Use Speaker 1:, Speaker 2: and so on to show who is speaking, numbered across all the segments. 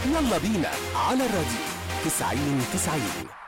Speaker 1: يلا بينا على الراديو 90 90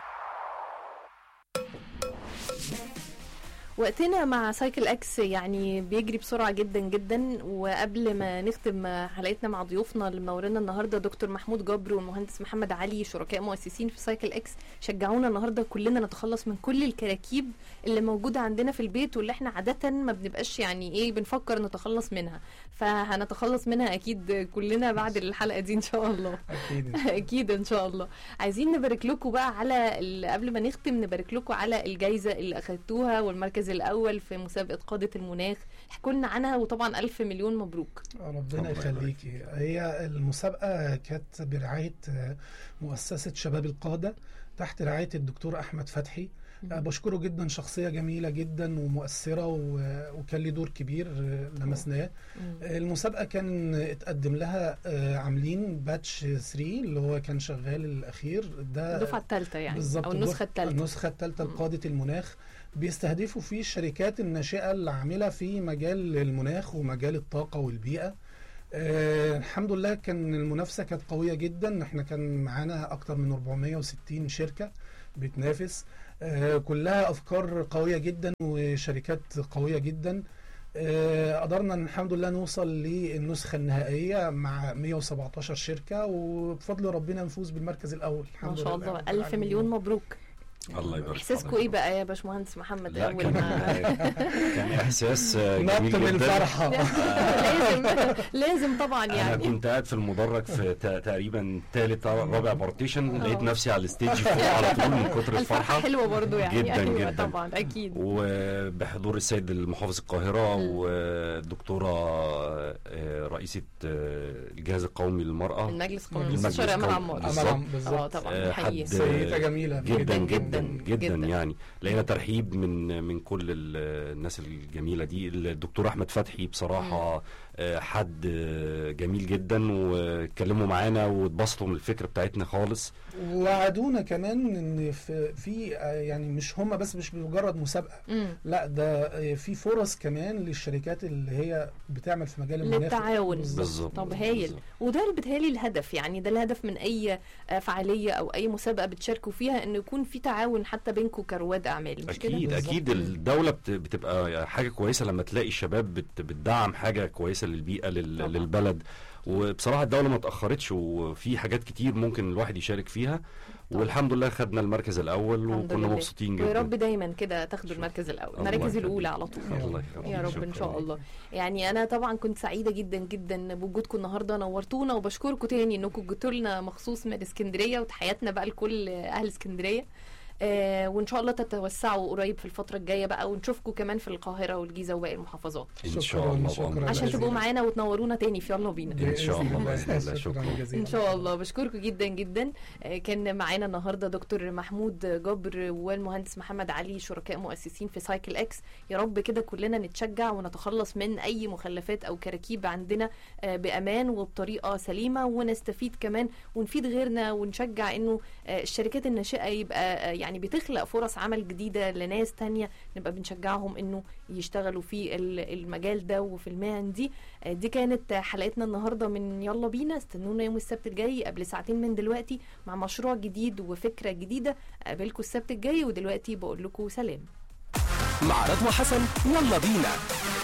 Speaker 2: وقتنا مع سايكل اكس يعني بيجري بسرعه جدا جدا وقبل ما نختم حلقتنا مع ضيوفنا اللي منورنا النهارده دكتور محمود جبر والمهندس محمد علي شركاء مؤسسين في سايكل اكس شجعونا النهارده كلنا نتخلص من كل الكراكيب اللي موجوده عندنا في البيت واللي احنا عاده ما بنبقاش يعني ايه بنفكر نتخلص منها فهنتخلص منها اكيد كلنا بعد الحلقه دي ان شاء الله
Speaker 3: اكيد
Speaker 2: اكيد ان شاء الله عايزين نبارك لكم بقى على ال- قبل ما نختم نبارك لكم على الجائزه اللي اخدتوها والمركز الاول في مسابقه قاده المناخ احكوا لنا عنها وطبعا الف مليون مبروك
Speaker 3: ربنا
Speaker 4: الله
Speaker 3: يخليكي هي المسابقة كانت برعاية مؤسسة شباب القادة تحت رعاية الدكتور أحمد فتحي
Speaker 2: مم.
Speaker 3: بشكره جدا شخصية جميلة جدا ومؤثرة و- وكان ليه دور كبير لمسناه
Speaker 2: مم.
Speaker 3: المسابقة كان اتقدم لها عاملين باتش 3 اللي هو كان شغال الأخير ده
Speaker 2: الدفعه الثالثه يعني
Speaker 3: بالظبط
Speaker 2: او النسخه
Speaker 3: الدف-
Speaker 2: الثالثه
Speaker 3: النسخة الثالثة
Speaker 2: مم.
Speaker 3: لقادة المناخ بيستهدفوا فيه الشركات الناشئة اللي عاملة في مجال المناخ ومجال الطاقة والبيئة آه الحمد لله كان المنافسة كانت قوية جدا احنا كان معانا أكتر من 460 شركة بتنافس آه كلها أفكار قوية جدا وشركات قوية جدا آه، قدرنا الحمد لله نوصل للنسخة النهائية مع 117 شركة وبفضل ربنا نفوز بالمركز الأول
Speaker 2: ما
Speaker 3: الحمد
Speaker 2: شاء
Speaker 3: لله
Speaker 2: الله
Speaker 3: رب
Speaker 2: الف
Speaker 3: العالمين.
Speaker 2: مليون مبروك
Speaker 4: الله يبارك
Speaker 2: احساسكم
Speaker 4: فيك.
Speaker 2: ايه بقى يا باشمهندس محمد
Speaker 4: لا
Speaker 2: اول
Speaker 4: كان
Speaker 2: ما
Speaker 4: كان احساس آه،
Speaker 3: نط
Speaker 4: جميل
Speaker 3: من
Speaker 4: جدا
Speaker 3: الفرحة
Speaker 2: لازم لازم طبعا
Speaker 4: انا
Speaker 2: يعني
Speaker 4: كنت قاعد في المدرج في تا- تقريبا ثالث رابع بارتيشن
Speaker 2: آه.
Speaker 4: لقيت نفسي على الستيج فوق على طول من كتر
Speaker 2: الفرحه
Speaker 4: الفرحه
Speaker 2: حلوه برضو يعني
Speaker 4: جداً
Speaker 2: ايوه
Speaker 4: جداً.
Speaker 2: طبعا اكيد
Speaker 4: وبحضور السيد المحافظ القاهرة
Speaker 2: مم.
Speaker 4: والدكتورة آه، رئيسة آه، الجهاز القومي للمرأة
Speaker 2: المجلس القومي
Speaker 3: المجلس
Speaker 2: المستشار امل
Speaker 4: القومي.
Speaker 2: عمار
Speaker 4: بالظبط.
Speaker 3: أمل بالظبط
Speaker 2: اه طبعا
Speaker 4: آه،
Speaker 2: نحييه
Speaker 4: حد-
Speaker 3: سيدة جميلة
Speaker 4: جدا
Speaker 2: جداً،
Speaker 4: جدا
Speaker 2: جداً،
Speaker 4: جدا
Speaker 2: جداً.
Speaker 4: يعني لقينا ترحيب من من كل ال- الناس الجميله دي الدكتور احمد فتحي بصراحه آه، حد آه، جميل جدا واتكلموا معانا واتبسطوا من الفكره بتاعتنا خالص
Speaker 3: وعدونا كمان ان في, في آه، يعني مش هم بس مش بمجرد مسابقة
Speaker 2: مم.
Speaker 3: لا ده آه، في فرص كمان للشركات اللي هي بتعمل في مجال المناخ
Speaker 2: للتعاون.
Speaker 4: بالظبط
Speaker 2: طب هايل
Speaker 4: بالظبط.
Speaker 2: وده اللي بيتهيألي الهدف يعني ده الهدف من اي آه، فعاليه او اي مسابقه بتشاركوا فيها انه يكون في تعاون حتى بينكم كرواد اعمال مش كده؟
Speaker 4: اكيد
Speaker 3: بالظبط.
Speaker 4: اكيد الدوله بت- بتبقى حاجه كويسه لما تلاقي الشباب بت- بتدعم حاجه كويسه للبيئه لل-
Speaker 2: طبعا.
Speaker 4: للبلد وبصراحه الدوله ما اتاخرتش وفي حاجات كتير ممكن الواحد يشارك فيها والحمد لله خدنا المركز الاول
Speaker 2: الحمد
Speaker 4: وكنا
Speaker 2: لله.
Speaker 4: مبسوطين جدا
Speaker 2: ويا رب دايما كده تاخدوا المركز الاول
Speaker 4: الله
Speaker 2: المراكز
Speaker 4: يخليك.
Speaker 2: الاولى على طول
Speaker 4: الله يخليك.
Speaker 2: يا رب ان شاء
Speaker 4: شكراً.
Speaker 2: الله يعني انا طبعا كنت سعيده جدا جدا بوجودكم النهارده نورتونا وبشكركم تاني انكم جيتوا لنا مخصوص من اسكندريه وتحياتنا بقى لكل اهل اسكندريه آه وان شاء الله تتوسعوا قريب في الفتره الجايه بقى ونشوفكم كمان في القاهره والجيزه وباقي المحافظات
Speaker 4: ان
Speaker 3: شكراً،
Speaker 4: شاء الله
Speaker 3: شكراً
Speaker 4: بأمر
Speaker 2: عشان
Speaker 4: الله.
Speaker 2: تبقوا معانا وتنورونا تاني في يلا بينا
Speaker 4: إن شاء الله بإذن الله.
Speaker 3: شكرا
Speaker 4: شكراً.
Speaker 3: جزيلا
Speaker 2: ان شاء الله بشكركم جدا جدا آه، كان معانا النهارده دكتور محمود جبر والمهندس محمد علي شركاء مؤسسين في سايكل اكس يا رب كده كلنا نتشجع ونتخلص من اي مخلفات او كراكيب عندنا آه، بامان وبطريقه سليمه ونستفيد كمان ونفيد غيرنا ونشجع انه آه، الشركات الناشئه يبقى آه، يعني بتخلق فرص عمل جديده لناس تانية نبقى بنشجعهم انه يشتغلوا في ال- المجال ده وفي المهن دي آه، دي كانت حلقتنا النهارده من يلا بينا استنونا يوم السبت الجاي قبل ساعتين من دلوقتي مع مشروع جديد وفكره جديده اقابلكم السبت الجاي ودلوقتي بقول لكم سلام
Speaker 1: مع رضوى حسن يلا بينا